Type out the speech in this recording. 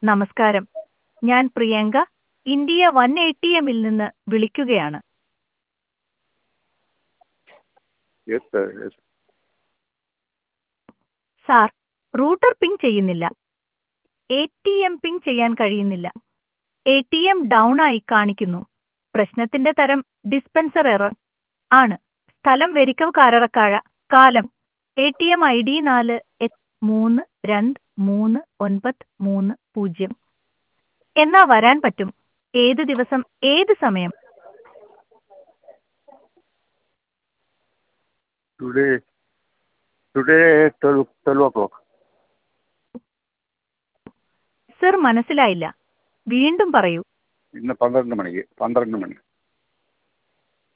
നമസ്കാരം ഞാൻ Priyanka India one eighty എമ്മിൽ നിന്ന് വിളിക്കുകയാണ് yes sir yes sir router ping ചെയ്യുന്നില്ല എ ടി എം പിങ് ചെയ്യാൻ കഴിയുന്നില്ല എ ടി എം ഡൗൺ ആയി കാണിക്കുന്നു പ്രശ്നത്തിന്റെ തരം ഡിസ്പെൻസർ എറർ ആണ് സ്ഥലം വെരിക്കവ് കാരറക്കാഴ കാലം A T M I D നാല് എ- മൂന്ന് രണ്ട് മൂന്ന് ഒൻപത് മൂന്ന് പൂജ്യം എന്നാ വരാൻ പറ്റും ഏത് ദിവസം ഏത് സമയം today today twelve twelve o'clock sir മനസ്സിലായില്ല വീണ്ടും പറയൂ ഇന്ന് പന്ത്രണ്ട് മണിക്ക് പന്ത്രണ്ട് മണി